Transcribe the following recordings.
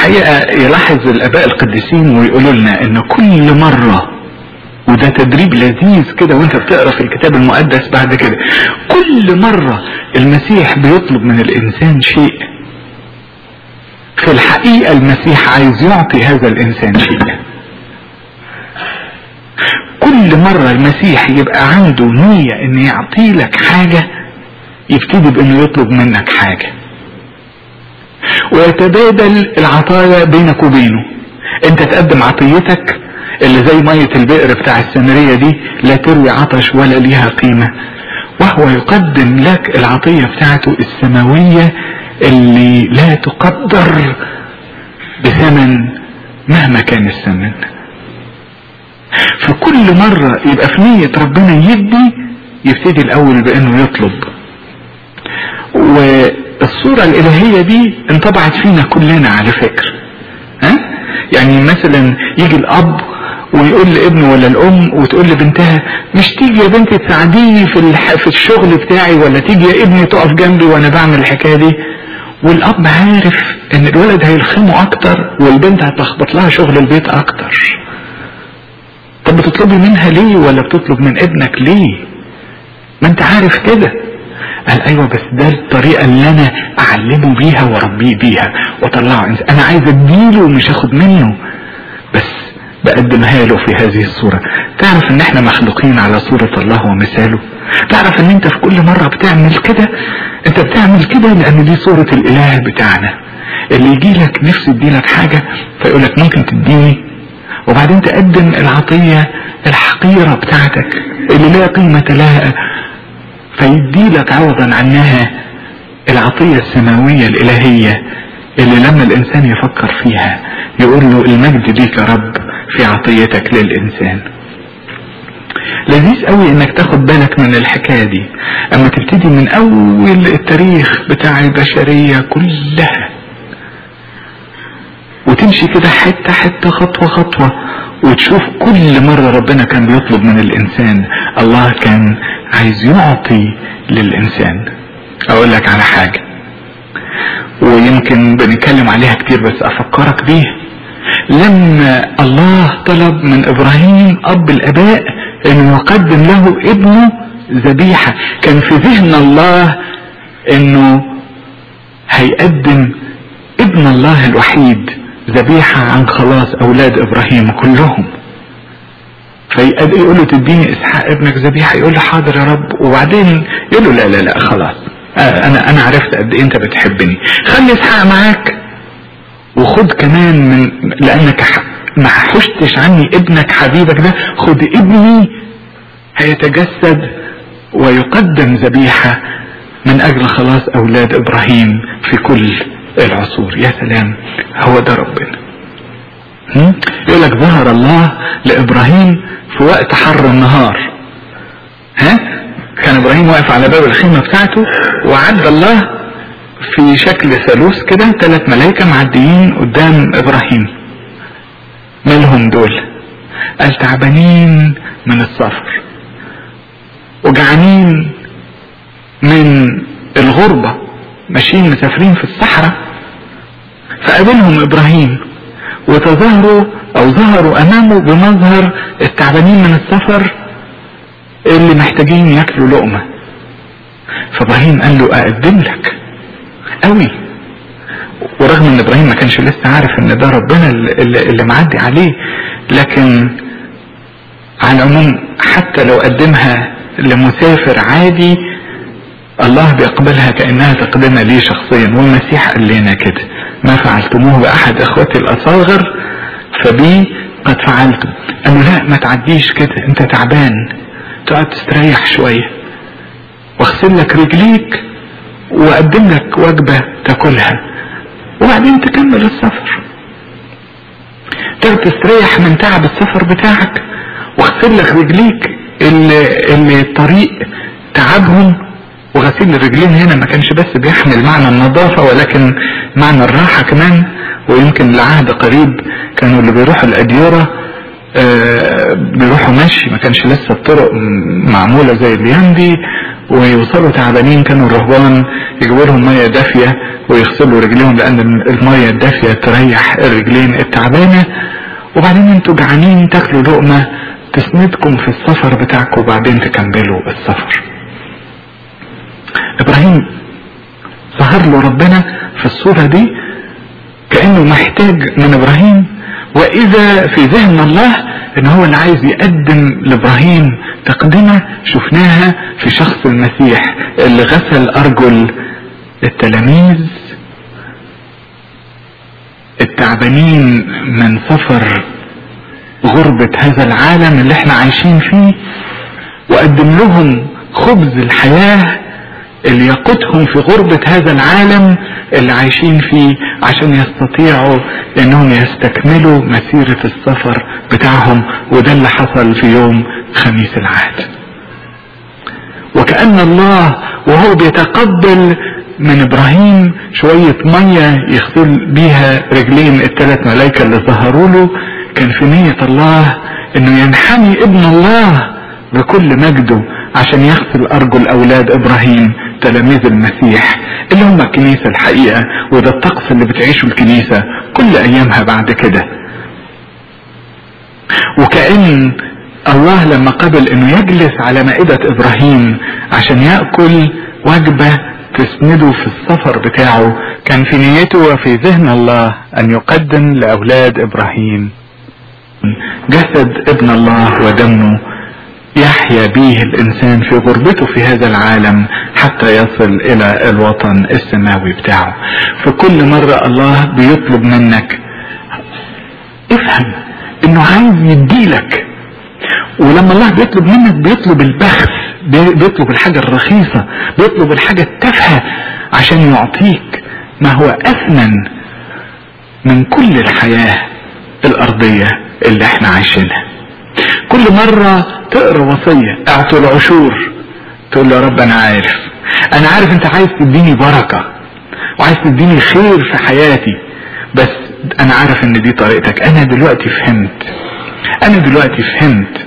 الحقيقة يلاحظ الاباء القديسين ويقولوا لنا ان كل مرة وده تدريب لذيذ كده وانت بتقرا في الكتاب المقدس بعد كده كل مرة المسيح بيطلب من الانسان شيء في الحقيقة المسيح عايز يعطي هذا الانسان شيء كل مرة المسيح يبقى عنده نية ان يعطي لك حاجة يبتدي بانه يطلب منك حاجة ويتبادل العطايا بينك وبينه انت تقدم عطيتك اللي زي مية البئر بتاع السامرية دي لا تروي عطش ولا ليها قيمة وهو يقدم لك العطية بتاعته السماوية اللي لا تقدر بثمن مهما كان الثمن في كل مرة يبقى في نية ربنا يدي يبتدي الأول بأنه يطلب والصورة الإلهية دي انطبعت فينا كلنا على فكرة ها؟ يعني مثلا يجي الأب ويقول لابنه ولا الأم وتقول لبنتها مش تيجي يا بنتي تساعديني في الح... في الشغل بتاعي ولا تيجي يا ابني تقف جنبي وأنا بعمل الحكاية دي والأب عارف إن الولد هيلخمه أكتر والبنت هتخبط لها شغل البيت أكتر طب بتطلبي منها ليه ولا بتطلب من ابنك ليه ما انت عارف كده قال ايوه بس ده الطريقه اللي انا اعلمه بيها واربيه بيها واطلعه انا عايز اديله ومش اخد منه بس بقدمها له في هذه الصورة تعرف ان احنا مخلوقين على صورة الله ومثاله تعرف ان انت في كل مرة بتعمل كده انت بتعمل كده لان دي صورة الاله بتاعنا اللي يجي لك نفسه يديلك حاجة فيقول لك ممكن تديني وبعدين تقدم العطية الحقيرة بتاعتك اللي لا قيمة لها فيدي لك عوضا عنها العطية السماوية الإلهية اللي لما الإنسان يفكر فيها يقول له المجد ليك يا رب في عطيتك للإنسان لذيذ قوي انك تاخد بالك من الحكاية دي اما تبتدي من اول التاريخ بتاع البشرية كلها وتمشي كده حتة حتة خطوة خطوة وتشوف كل مرة ربنا كان بيطلب من الإنسان الله كان عايز يعطي للإنسان أقول لك على حاجة ويمكن بنتكلم عليها كتير بس أفكرك بيها لما الله طلب من إبراهيم أب الآباء إنه يقدم له ابنه ذبيحة كان في ذهن الله إنه هيقدم ابن الله الوحيد ذبيحة عن خلاص أولاد إبراهيم كلهم فيقول له تديني إسحاق ابنك ذبيحة يقول له حاضر يا رب وبعدين يقول له لا لا لا خلاص أنا أنا عرفت قد إيه أنت بتحبني خلي إسحاق معاك وخد كمان من لأنك ما حشتش عني ابنك حبيبك ده خد ابني هيتجسد ويقدم ذبيحة من أجل خلاص أولاد إبراهيم في كل العصور يا سلام هو ده ربنا يقول لك ظهر الله لابراهيم في وقت حر النهار ها كان ابراهيم واقف على باب الخيمة بتاعته وعدى الله في شكل ثالوث كده ثلاث ملائكة معديين قدام ابراهيم مالهم دول قال تعبانين من السفر وجعانين من الغربة ماشيين مسافرين في الصحراء فقابلهم ابراهيم وتظاهروا او ظهروا امامه بمظهر التعبانين من السفر اللي محتاجين ياكلوا لقمة فابراهيم قال له اقدم لك قوي ورغم ان ابراهيم ما كانش لسه عارف ان ده ربنا اللي, اللي معدي عليه لكن على العموم حتى لو قدمها لمسافر عادي الله بيقبلها كأنها تقدمها ليه شخصيا والمسيح قال لنا كده ما فعلتموه بأحد إخوتي الأصاغر فبي قد فعلتم قالوا لا ما تعديش كده انت تعبان تقعد تستريح شوية واغسل لك رجليك واقدم لك وجبة تاكلها وبعدين تكمل السفر تقعد تستريح من تعب السفر بتاعك واغسل لك رجليك اللي, اللي الطريق تعبهم وغسيل الرجلين هنا ما كانش بس بيحمل معنى النظافة ولكن معنى الراحة كمان ويمكن لعهد قريب كانوا اللي بيروحوا الأديرة آه بيروحوا مشي ما كانش لسه الطرق معمولة زي اليوم دي ويوصلوا تعبانين كانوا الرهبان يجيبوا لهم ميه دافيه ويغسلوا رجليهم لان الميه الدافيه تريح الرجلين التعبانه وبعدين انتوا جعانين تاكلوا لقمه تسندكم في السفر بتاعكم وبعدين تكملوا السفر ابراهيم ظهر له ربنا في الصورة دي كأنه محتاج من ابراهيم واذا في ذهن الله ان هو اللي عايز يقدم لابراهيم تقدمة شفناها في شخص المسيح اللي غسل ارجل التلاميذ التعبانين من سفر غربة هذا العالم اللي احنا عايشين فيه وقدم لهم خبز الحياة اللي يقودهم في غربة هذا العالم اللي عايشين فيه عشان يستطيعوا انهم يستكملوا مسيرة السفر بتاعهم وده اللي حصل في يوم خميس العهد وكأن الله وهو بيتقبل من ابراهيم شوية مية يغسل بيها رجلين الثلاث ملايكة اللي ظهروا له كان في نية الله انه ينحني ابن الله بكل مجده عشان يغسل ارجل اولاد ابراهيم تلاميذ المسيح اللي هم الكنيسة الحقيقة وده الطقس اللي بتعيشه الكنيسة كل ايامها بعد كده وكأن الله لما قبل انه يجلس على مائدة ابراهيم عشان يأكل وجبة تسنده في السفر بتاعه كان في نيته وفي ذهن الله ان يقدم لاولاد ابراهيم جسد ابن الله ودمه يحيا به الانسان في غربته في هذا العالم حتى يصل الى الوطن السماوي بتاعه فكل مرة الله بيطلب منك افهم انه عايز يديلك ولما الله بيطلب منك بيطلب البخس بيطلب الحاجة الرخيصة بيطلب الحاجة التافهة عشان يعطيك ما هو اثمن من كل الحياة الارضية اللي احنا عايشينها كل مرة تقرا وصية اعطوا العشور تقول له يا رب انا عارف انا عارف انت عايز تديني بركة وعايز تديني خير في حياتي بس انا عارف ان دي طريقتك انا دلوقتي فهمت انا دلوقتي فهمت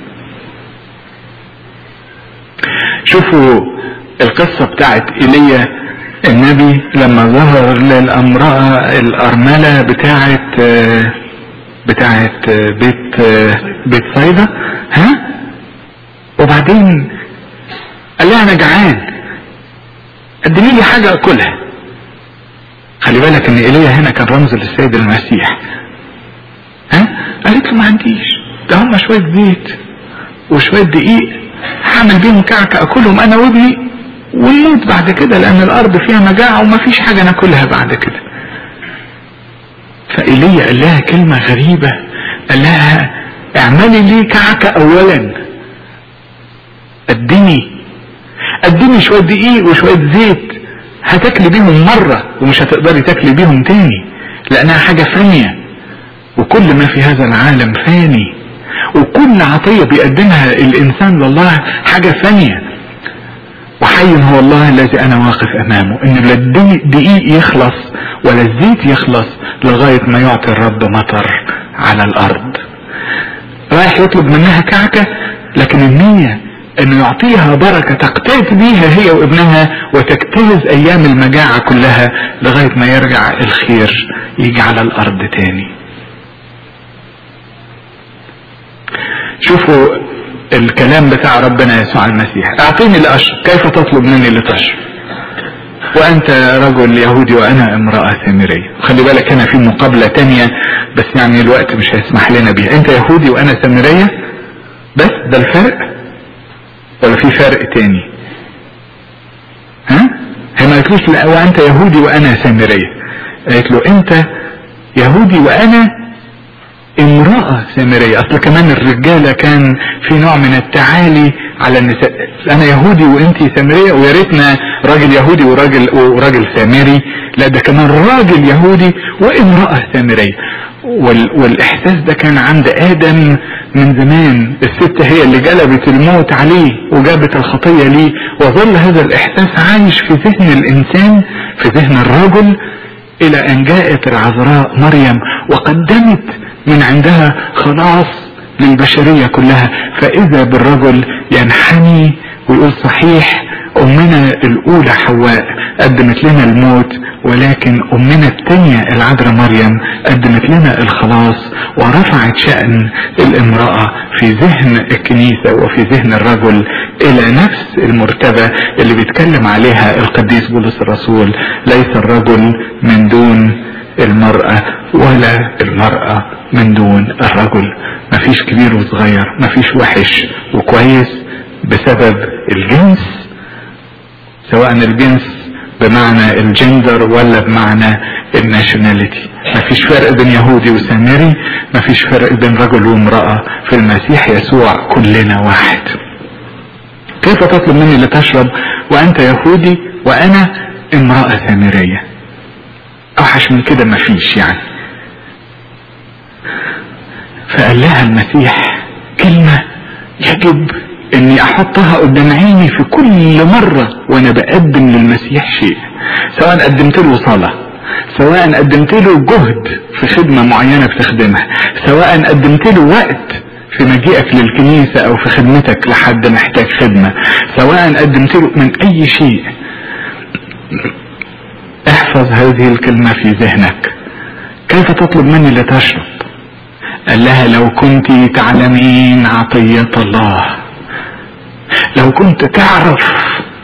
شوفوا القصة بتاعت ايليا النبي لما ظهر للامرأة الارملة بتاعت بتاعت بيت بيت صيدا ها وبعدين قال لها انا جعان قدمي لي حاجة اكلها خلي بالك ان ايليا هنا كان رمز للسيد المسيح ها قالت له ما عنديش ده هم شوية زيت وشوية دقيق هعمل بيهم كعكة اكلهم انا وابني ونموت بعد كده لان الارض فيها مجاعة ومفيش حاجة ناكلها بعد كده فإيليا قال لها كلمة غريبة قال لها اعملي لي كعكة اولا قدمي قدمي شوية دقيق وشوية زيت هتاكلي بيهم مرة ومش هتقدري تاكلي بيهم تاني لانها حاجة فانية وكل ما في هذا العالم فاني وكل عطية بيقدمها الانسان لله حاجة فانية وحي هو الله الذي انا واقف امامه ان لا الدقيق يخلص ولا الزيت يخلص لغاية ما يعطي الرب مطر على الارض رايح يطلب منها كعكة لكن النية انه يعطيها بركة تقتات بيها هي وابنها وتجتاز ايام المجاعة كلها لغاية ما يرجع الخير يجي على الارض تاني شوفوا الكلام بتاع ربنا يسوع المسيح اعطيني لاشرب كيف تطلب مني لتشرب وانت رجل يهودي وانا امرأة سامرية خلي بالك هنا في مقابلة تانية بس يعني الوقت مش هيسمح لنا بيها انت يهودي وانا سامرية بس ده الفرق ولا في فرق تاني ها هي ما قالتلوش لا وانت يهودي وانا سامرية قالت له انت يهودي وانا امرأة سامرية اصل كمان الرجالة كان في نوع من التعالي على النساء انا يهودي وانتي سامرية ويا ريتنا راجل يهودي وراجل وراجل سامري لا ده كمان راجل يهودي وامرأة سامرية وال والاحساس ده كان عند ادم من زمان الست هي اللي جلبت الموت عليه وجابت الخطية ليه وظل هذا الاحساس عايش في ذهن الانسان في ذهن الرجل الى ان جاءت العذراء مريم وقدمت من عندها خلاص للبشرية كلها فاذا بالرجل ينحني ويقول صحيح امنا الاولى حواء قدمت لنا الموت ولكن امنا التانية العذراء مريم قدمت لنا الخلاص ورفعت شأن الامرأة في ذهن الكنيسة وفي ذهن الرجل الى نفس المرتبة اللي بيتكلم عليها القديس بولس الرسول ليس الرجل من دون المرأة ولا المرأة من دون الرجل مفيش كبير وصغير مفيش وحش وكويس بسبب الجنس سواء الجنس بمعنى الجندر ولا بمعنى الناشوناليتي مفيش فرق بين يهودي وسامري مفيش فرق بين رجل وامرأة في المسيح يسوع كلنا واحد كيف تطلب مني لتشرب وانت يهودي وانا امرأة سامرية اوحش من كده مفيش يعني فقال لها المسيح كلمة يجب اني احطها قدام عيني في كل مرة وانا بقدم للمسيح شيء سواء قدمت له صلاة سواء قدمت له جهد في خدمة معينة بتخدمها سواء قدمت له وقت في مجيئك للكنيسة او في خدمتك لحد محتاج خدمة سواء قدمت له من اي شيء احفظ هذه الكلمة في ذهنك كيف تطلب مني لتشرب قال لها لو كنت تعلمين عطية الله لو كنت تعرف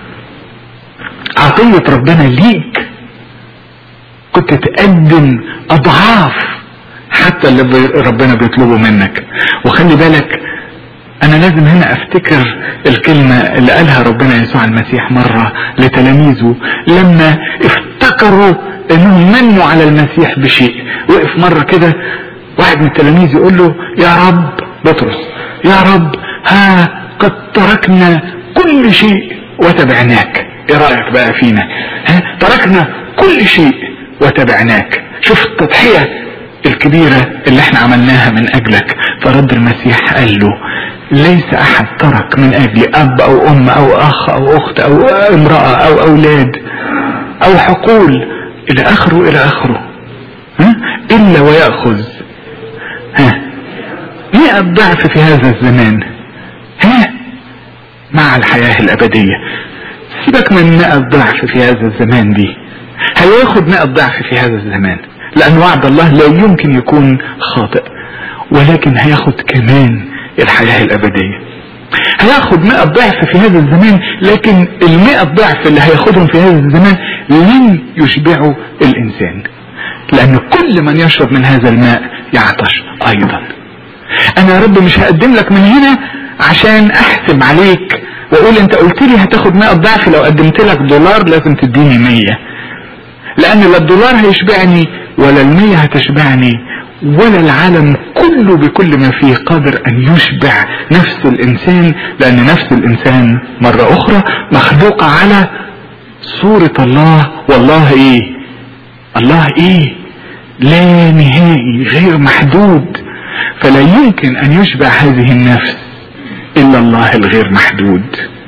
عطية ربنا ليك كنت تقدم اضعاف حتى اللي ربنا بيطلبه منك وخلي بالك انا لازم هنا افتكر الكلمة اللي قالها ربنا يسوع المسيح مرة لتلاميذه لما افتكروا انهم منوا على المسيح بشيء وقف مرة كده واحد من التلاميذ يقول له يا رب بطرس يا رب ها قد تركنا كل شيء وتبعناك ايه رأيك بقى فينا ها تركنا كل شيء وتبعناك شوف التضحية الكبيرة اللي احنا عملناها من اجلك فرد المسيح قال له ليس احد ترك من اجل اب او ام او اخ او اخت او امرأة او اولاد او حقول الى اخره الى اخره ها الا ويأخذ ها مئة ضعف في هذا الزمان ها مع الحياة الابدية سيبك من مئة ضعف في هذا الزمان دي هياخد مئة ضعف في هذا الزمان لان وعد الله لا يمكن يكون خاطئ ولكن هياخد كمان الحياة الابدية هياخد مئة ضعف في هذا الزمان لكن المئة ضعف اللي هياخدهم في هذا الزمان لن يشبعوا الانسان لان كل من يشرب من هذا الماء يعطش ايضا انا يا رب مش هقدم لك من هنا عشان احسب عليك واقول انت قلت لي هتاخد 100 ضعف لو قدمت لك دولار لازم تديني 100 لان لا الدولار هيشبعني ولا المية هتشبعني ولا العالم كله بكل ما فيه قادر ان يشبع نفس الانسان لان نفس الانسان مرة اخرى مخلوقة على صورة الله والله ايه الله ايه لا نهائي غير محدود فلا يمكن ان يشبع هذه النفس الا الله الغير محدود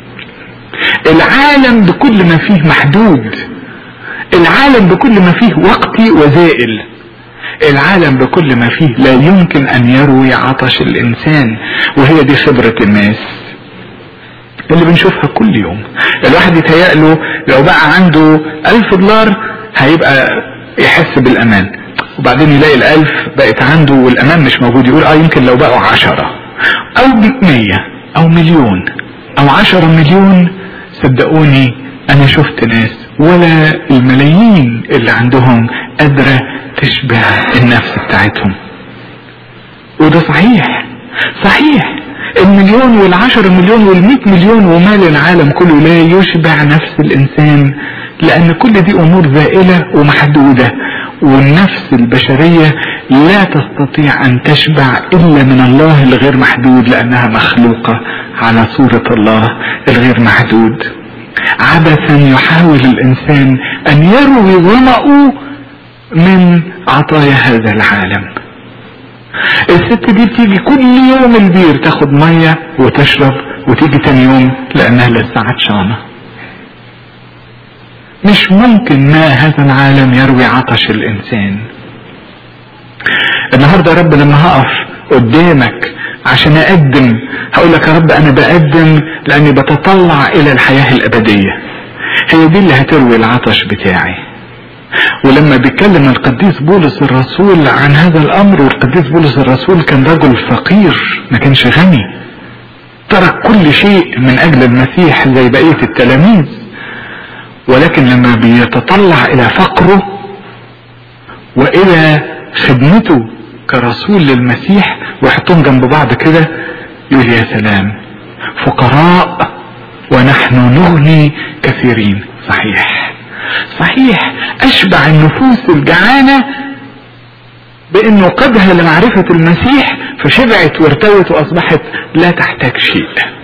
العالم بكل ما فيه محدود العالم بكل ما فيه وقتي وزائل العالم بكل ما فيه لا يمكن ان يروي عطش الانسان وهي دي خبرة الناس اللي بنشوفها كل يوم الواحد يتهيأ له لو بقى عنده الف دولار هيبقى يحس بالامان وبعدين يلاقي الالف بقت عنده والامان مش موجود يقول اه يمكن لو بقوا عشرة او مية او مليون او عشرة مليون صدقوني انا شفت ناس ولا الملايين اللي عندهم قادرة تشبع النفس بتاعتهم وده صحيح صحيح المليون والعشر مليون والمئة مليون ومال العالم كله لا يشبع نفس الانسان لان كل دي امور زائلة ومحدودة والنفس البشرية لا تستطيع ان تشبع الا من الله الغير محدود لانها مخلوقة على صورة الله الغير محدود عبثا يحاول الانسان ان يروي ظمأه من عطايا هذا العالم الست دي بتيجي كل يوم البير تاخد مية وتشرب وتيجي تاني يوم لانها لسه عطشانة مش ممكن ما هذا العالم يروي عطش الانسان النهاردة رب لما هقف قدامك عشان اقدم هقول لك يا رب انا بقدم لاني بتطلع الى الحياة الابدية هي دي اللي هتروي العطش بتاعي ولما بيتكلم القديس بولس الرسول عن هذا الامر والقديس بولس الرسول كان رجل فقير ما كانش غني ترك كل شيء من اجل المسيح زي بقية التلاميذ ولكن لما بيتطلع الى فقره والى خدمته كرسول للمسيح ويحطهم جنب بعض كده يقول يا سلام فقراء ونحن نغني كثيرين صحيح صحيح اشبع النفوس الجعانة بانه قدها لمعرفة المسيح فشبعت وارتوت واصبحت لا تحتاج شيء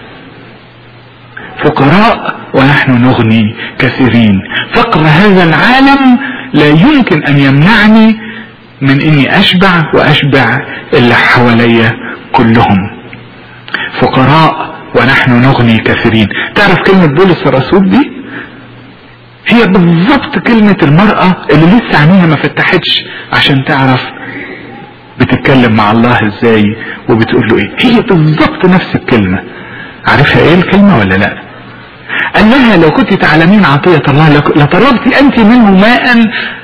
فقراء ونحن نغني كثيرين فقر هذا العالم لا يمكن ان يمنعني من اني اشبع واشبع اللي حواليا كلهم فقراء ونحن نغني كثيرين تعرف كلمة بولس الرسول دي هي بالظبط كلمة المرأة اللي لسه عينيها ما فتحتش عشان تعرف بتتكلم مع الله ازاي وبتقول له ايه هي بالظبط نفس الكلمة عارفها ايه الكلمة ولا لا قال لها لو كنت تعلمين عطية الله لطلبت انت منه ماء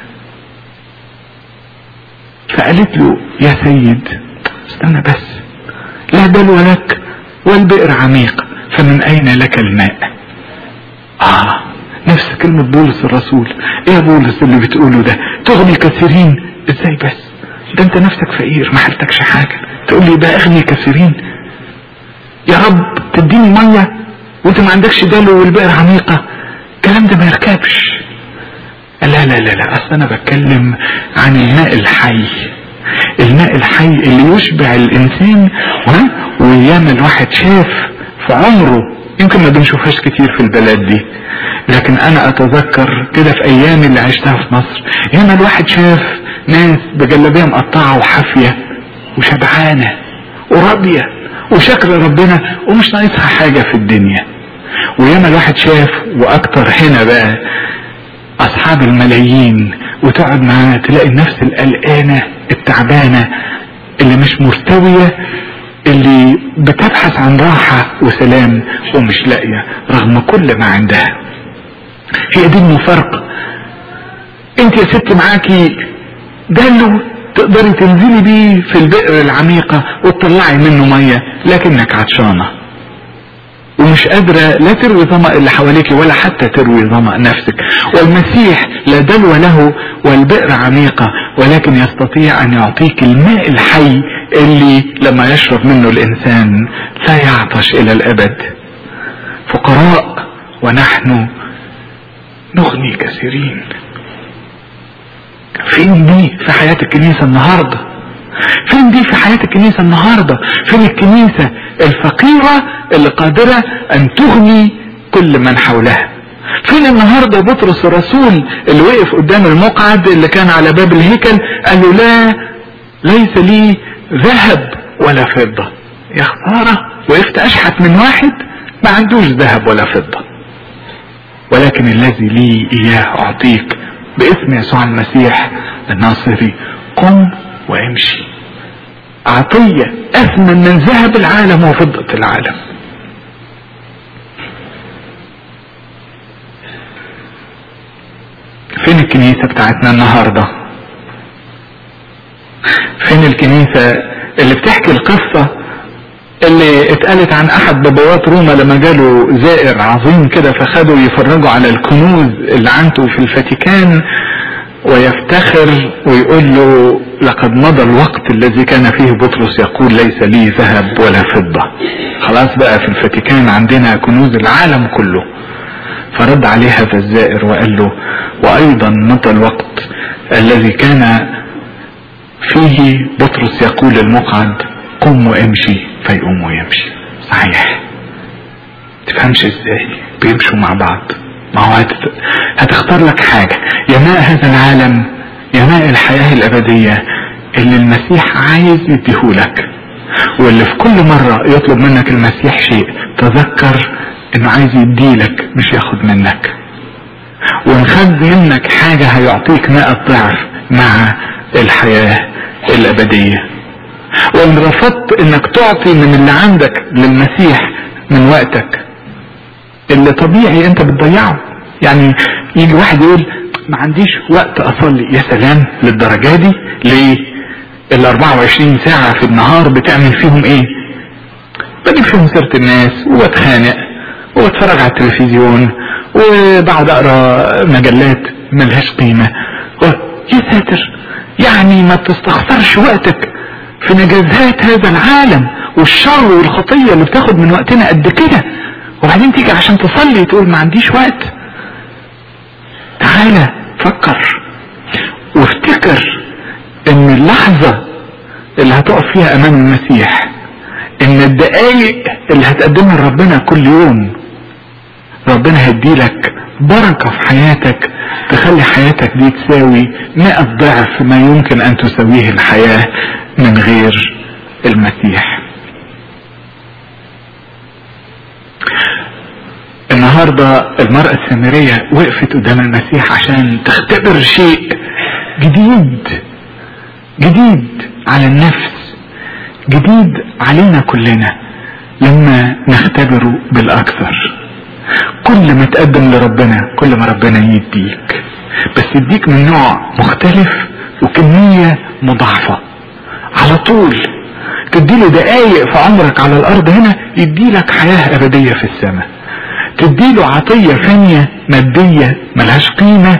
فقالت له يا سيد استنى بس لا دلو لك والبئر عميق فمن اين لك الماء اه نفس كلمة بولس الرسول ايه يا بولس اللي بتقوله ده تغني كثيرين ازاي بس ده انت نفسك فقير ما حلتكش حاجة تقول لي ده اغني كثيرين يا رب تديني مية وانت ما عندكش دلو والبئر عميقة الكلام ده ما يركبش لا لا لا لا اصل انا بتكلم عن الماء الحي الماء الحي اللي يشبع الانسان وياما الواحد شاف في عمره يمكن ما بنشوفهاش كتير في البلد دي لكن انا اتذكر كده في ايامي اللي عشتها في مصر ياما الواحد شاف ناس بجلابيه مقطعه وحافيه وشبعانه وراضيه وشكر ربنا ومش ناقصها حاجه في الدنيا وياما الواحد شاف واكتر هنا بقى اصحاب الملايين وتقعد معاه تلاقي النفس القلقانه التعبانه اللي مش مرتويه اللي بتبحث عن راحة وسلام ومش لاقية رغم كل ما عندها هي دي المفارقة انت يا ست معاكي دلو تقدري تنزلي بيه في البئر العميقة وتطلعي منه مية لكنك عطشانة ومش قادرة لا تروي ظمأ اللي حواليك ولا حتى تروي ظمأ نفسك والمسيح لا دلو له والبئر عميقة ولكن يستطيع ان يعطيك الماء الحي اللي لما يشرب منه الانسان لا يعطش الى الابد فقراء ونحن نغني كثيرين فين دي في حياة الكنيسة النهاردة فين دي في حياة الكنيسة النهاردة فين الكنيسة الفقيرة اللي قادرة ان تغني كل من حولها فين النهاردة بطرس الرسول اللي وقف قدام المقعد اللي كان على باب الهيكل قال له لا ليس لي ذهب ولا فضة يا خسارة وقفت اشحت من واحد ما عندوش ذهب ولا فضة ولكن الذي لي اياه اعطيك باسم يسوع المسيح الناصري قم وامشي عطية اثمن من ذهب العالم وفضة العالم فين الكنيسة بتاعتنا النهاردة فين الكنيسة اللي بتحكي القصة اللي اتقالت عن احد بابوات روما لما جاله زائر عظيم كده فخدوا يفرجوا على الكنوز اللي عنده في الفاتيكان ويفتخر ويقول له لقد مضى الوقت الذي كان فيه بطرس يقول ليس لي ذهب ولا فضة خلاص بقى في الفاتيكان عندنا كنوز العالم كله فرد عليه هذا الزائر وقال له وايضا مضى الوقت الذي كان فيه بطرس يقول المقعد قم وامشي فيقوم ويمشي صحيح تفهمش ازاي بيمشوا مع بعض ما هو هت... هتختار لك حاجة يا ماء هذا العالم يا ماء الحياة الأبدية اللي المسيح عايز يديهولك واللي في كل مرة يطلب منك المسيح شيء تذكر انه عايز يديلك مش ياخد منك وان خد منك حاجة هيعطيك ماء الضعف مع الحياة الأبدية وان رفضت انك تعطي من اللي عندك للمسيح من وقتك اللي طبيعي انت بتضيعه يعني يجي واحد يقول ما عنديش وقت اصلي يا سلام للدرجة دي ليه ال 24 ساعة في النهار بتعمل فيهم ايه بجيب فيهم سيرة الناس وبتخانق وبتفرج على التلفزيون وبقعد اقرا مجلات ملهاش قيمة يا ساتر يعني ما بتستخسرش وقتك في نجازات هذا العالم والشر والخطية اللي بتاخد من وقتنا قد كده وبعدين تيجي عشان تصلي تقول ما عنديش وقت تعالى فكر وافتكر ان اللحظة اللي هتقف فيها امام المسيح ان الدقايق اللي هتقدمها لربنا كل يوم ربنا هيديلك بركة في حياتك تخلي حياتك دي تساوي مئة ضعف ما يمكن ان تساويه الحياة من غير المسيح النهاردة المرأة السامرية وقفت قدام المسيح عشان تختبر شيء جديد جديد على النفس جديد علينا كلنا لما نختبره بالاكثر كل ما تقدم لربنا كل ما ربنا يديك بس يديك من نوع مختلف وكمية مضاعفة على طول تديله دقايق في عمرك على الارض هنا يديلك حياة ابدية في السماء تديله عطية فانية مادية ملهاش قيمة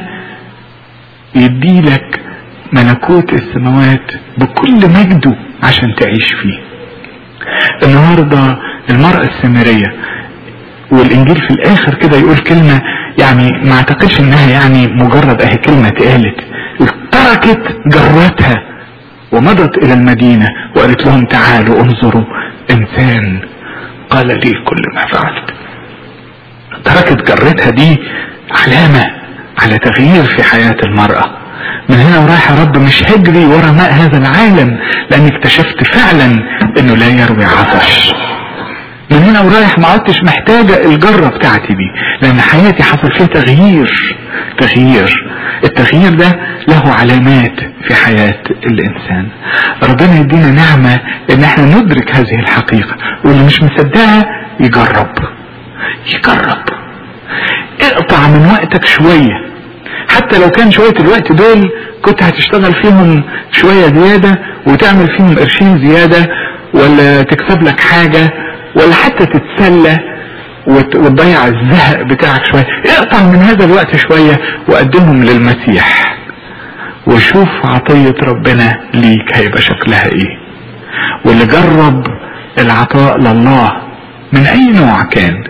يديلك ملكوت السماوات بكل مجده عشان تعيش فيه النهاردة المرأة السامرية والانجيل في الاخر كده يقول كلمة يعني ما اعتقدش انها يعني مجرد اهي كلمة اتقالت تركت جرتها ومضت الى المدينة وقالت لهم تعالوا انظروا انسان قال لي كل ما فعلت تركت جرتها دي علامة على تغيير في حياة المرأة من هنا ورايح يا رب مش هجري ورا ماء هذا العالم لاني اكتشفت فعلا انه لا يروي عطش من هنا ورايح ما عدتش محتاجة الجرة بتاعتي دي لان حياتي حصل فيها تغيير تغيير التغيير ده له علامات في حياة الانسان ربنا يدينا نعمة ان احنا ندرك هذه الحقيقة واللي مش مصدقها يجرب يجرب اقطع من وقتك شوية حتى لو كان شوية الوقت دول كنت هتشتغل فيهم شوية زيادة وتعمل فيهم قرشين زيادة ولا تكسب لك حاجة ولا حتى تتسلى وتضيع الزهق بتاعك شوية اقطع من هذا الوقت شوية وقدمهم للمسيح وشوف عطية ربنا ليك هيبقى شكلها ايه واللي جرب العطاء لله من اي نوع كان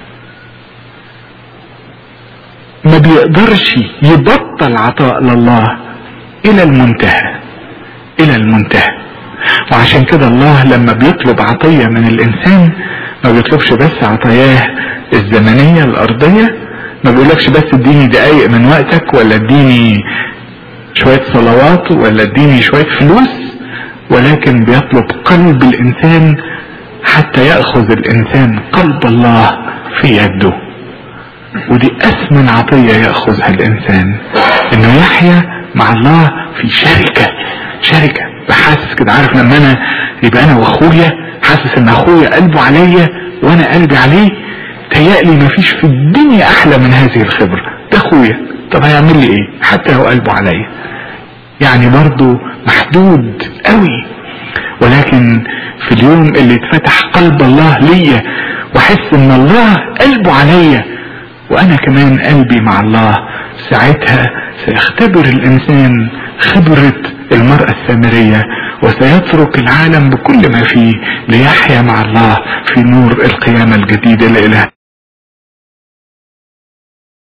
ما بيقدرش يبطل عطاء لله الى المنتهى الى المنتهى وعشان كده الله لما بيطلب عطية من الانسان ما بيطلبش بس عطاياه الزمنية الارضية ما بيقولكش بس اديني دقايق من وقتك ولا اديني شوية صلوات ولا اديني شوية فلوس ولكن بيطلب قلب الانسان حتى يأخذ الانسان قلب الله في يده ودي اسمن عطية يأخذها الانسان انه يحيا مع الله في شركة شركة بحاسس كده عارف لما انا يبقى انا واخويا حاسس ان اخويا قلبه عليا وانا قلبي عليه تهيألي مفيش في الدنيا احلى من هذه الخبرة ده اخويا طب هيعمل لي ايه حتى لو قلبه عليا يعني برضو محدود قوي ولكن في اليوم اللي اتفتح قلب الله ليا واحس ان الله قلبه عليا وانا كمان قلبي مع الله ساعتها سيختبر الانسان خبرة المرأة السامرية وسيترك العالم بكل ما فيه ليحيا مع الله في نور القيامة الجديدة لإله